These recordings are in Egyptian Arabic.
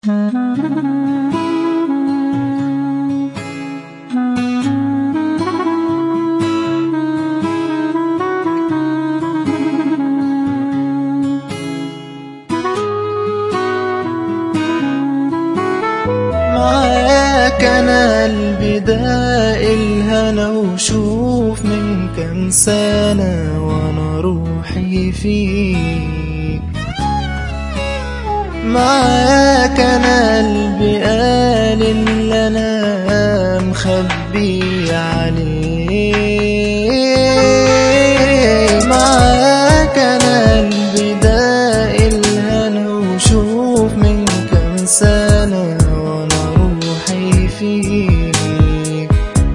معاك انا البداء الهنا وشوف من كام سنة وانا روحي فيك معاك انا قلبي قال اللي انا مخبي عليه معاك انا قلبي داق الهنا وشوف من كام سنة وانا روحي فيك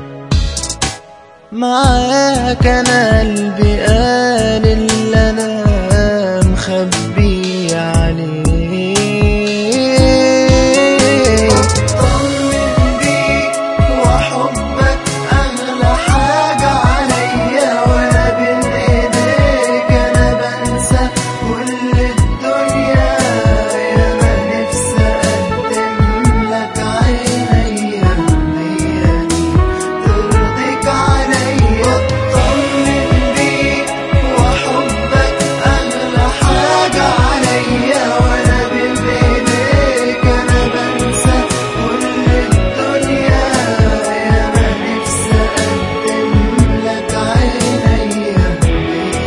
معاك انا قلبي قال اللي انا مخبي عليه اطمن بيك وحبك اغلى حاجة عليا وانا بين ايديك انا بنسى كل الدنيا يا ما نفسي اقدم لك عينيا هي دي ترضيك عليا اطمن بيك وحبك اغلى حاجة عليا وانا بين ايديك انا بنسى كل الدنيا يا ما نفسي اقدم لك عينيا هي دي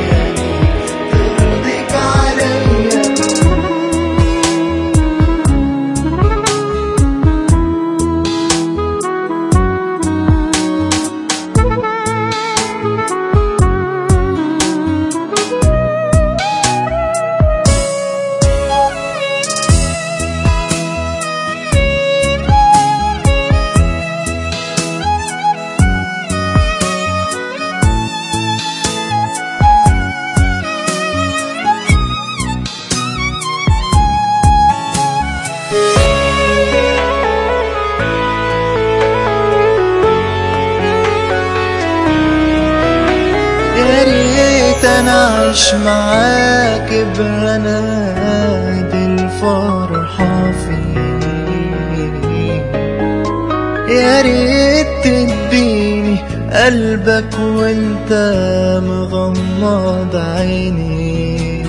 ترضيك عليا يا ريت انا اعيش معاك بهنا دي الفرحة فيك يا ريت تديني قلبك وانت مغمض عيني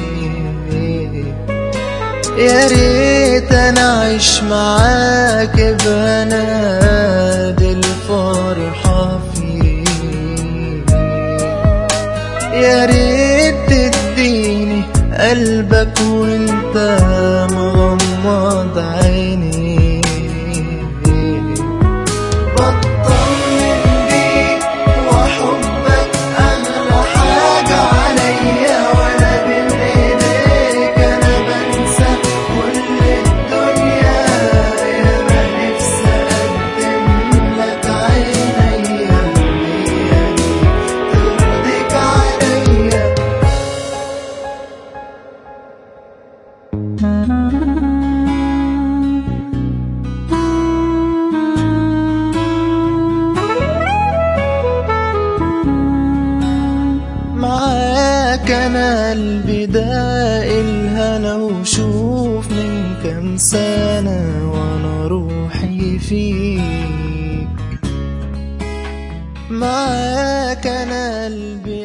يا ريت انا اعيش معاك بهنا دي الفرحة فيك يا ريت تديني قلبك وانت مغمض عيني بطمن بيك وحبك اغلى حاجة عليا وانا بين ايديك انا بنسى كل الدنيا يا ما نفسي اقدم لك عينيا هي دي ترضيك عليا معاك انا قلبي داق الهنا وشوف من كام سنة وانا روحي فيك معاك انا قلبي